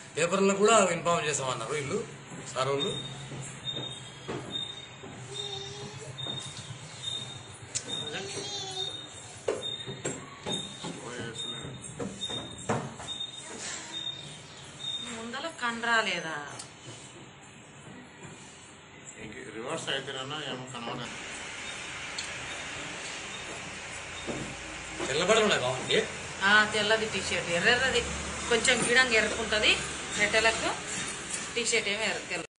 పేపర్లో కూడా ఇన్ఫార్మ్ చేసామన్నారు వీళ్ళు సార్ వాళ్ళు ముందల కండ్రా లేదా ఇంక రివర్స్ అయితేనన్నా ఏమో కనబడదు తెల్లబడి ఉన్నాయి కావాలి ఆ, తెల్లది టీ షర్ట్ ఎర్రెర్రది కొంచెం గిడంగా ఎరుకుంటుంది రెట్టెలకు టీ షర్ట్ ఏమో ఎర్ర తెల్ల